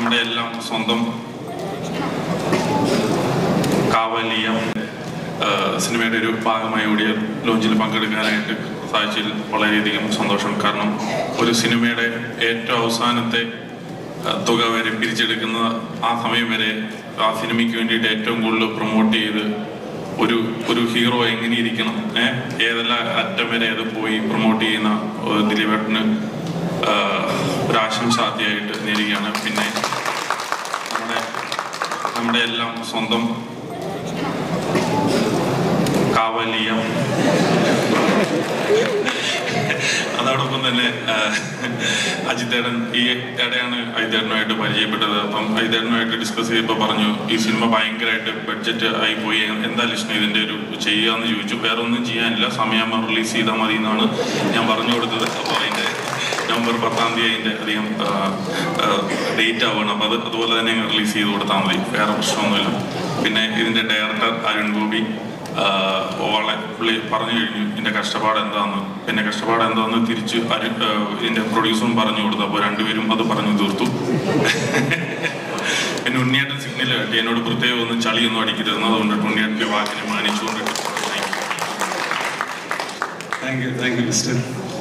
നമ്മുടെ എല്ലാം സ്വന്തം കാവലിയ ആ, സിനിമയുടെ ഒരു ഭാഗമായി ഓടിയ ലോഞ്ചിൽ പങ്കെടുക്കാനായിട്ട് സാധിച്ചതിൽ വളരെയധികം സന്തോഷം കാരണം ഒരു സിനിമയുടെ ഏറ്റവും അവസാനത്തെ ആ, തുക വരെ പിരിച്ചെടുക്കുന്ന ആ സമയം വരെ ആ സിനിമയ്ക്ക് വേണ്ടിയിട്ട് ഏറ്റവും കൂടുതൽ പ്രൊമോട്ട് ചെയ്ത് ഒരു ഒരു ഹീറോ എങ്ങനെ ഇരിക്കണം ഏഹ് ഏതെല്ലാം അറ്റം വരെ അത് പോയി പ്രൊമോട്ട് ചെയ്യുന്ന ആ, ദിലീപേട്ടന് ആ, ഒരു ആശംസാദ്യമായിട്ട് നേരുകയാണ് പിന്നെ നമ്മുടെ നമ്മുടെ എല്ലാം സ്വന്തം കാവലിയ അതോടൊപ്പം തന്നെ ആ, അജിത്തേടൻ ഈ ഇടയാണ് അജിത്തേടനുമായിട്ട് പരിചയപ്പെട്ടത് അപ്പം അജിത്തേടനുമായിട്ട് ഡിസ്കസ് ചെയ്തപ്പോൾ പറഞ്ഞു ഈ സിനിമ ഭയങ്കരമായിട്ട് ബഡ്ജറ്റ് ആയി പോയി എന്താ ലക്ഷ്മി ഇതിന്റെ ഒരു ചെയ്യാന്ന് ചോദിച്ചു വേറെ ഒന്നും ചെയ്യാനില്ല സമയമാകുമ്പോൾ റിലീസ് ചെയ്താൽ മതി എന്നാണ് ഞാൻ പറഞ്ഞു കൊടുത്തത് അപ്പോൾ അതിന്റെ നവംബർ പത്താം തീയതി അതിന്റെ അധികം ഡേറ്റ് ആവുകയാണ് അപ്പോൾ അത് അതുപോലെ തന്നെ റിലീസ് ചെയ്ത് കൊടുത്താൽ മതി വേറെ പ്രശ്നമൊന്നുമില്ല പിന്നെ ഇതിന്റെ ഡയറക്ടർ അരുൺ ഗോപി ആഹ് വളരെ പുള്ളി പറഞ്ഞു കഴിഞ്ഞു ഇതിന്റെ കഷ്ടപ്പാട് എന്താന്ന് പിന്നെ കഷ്ടപ്പാട് എന്താന്ന് തിരിച്ച് അരു ആഹ് ഇതിന്റെ പ്രൊഡ്യൂസറും പറഞ്ഞു കൊടുത്തു അപ്പോൾ രണ്ടുപേരും അത് പറഞ്ഞു തീർത്തു പിന്നെ ഉണ്ണിയേട്ടൻ സിഗ്നൽ കാട്ടി എന്നോട് പ്രത്യേകം ഒന്നും ചളിയൊന്നും അടിക്കരുതെന്ന് അതുകൊണ്ട് ഉണ്ണിയേട്ടന്റെ വാക്കിനെ മാനിച്ചുകൊണ്ട് thank you thank you mister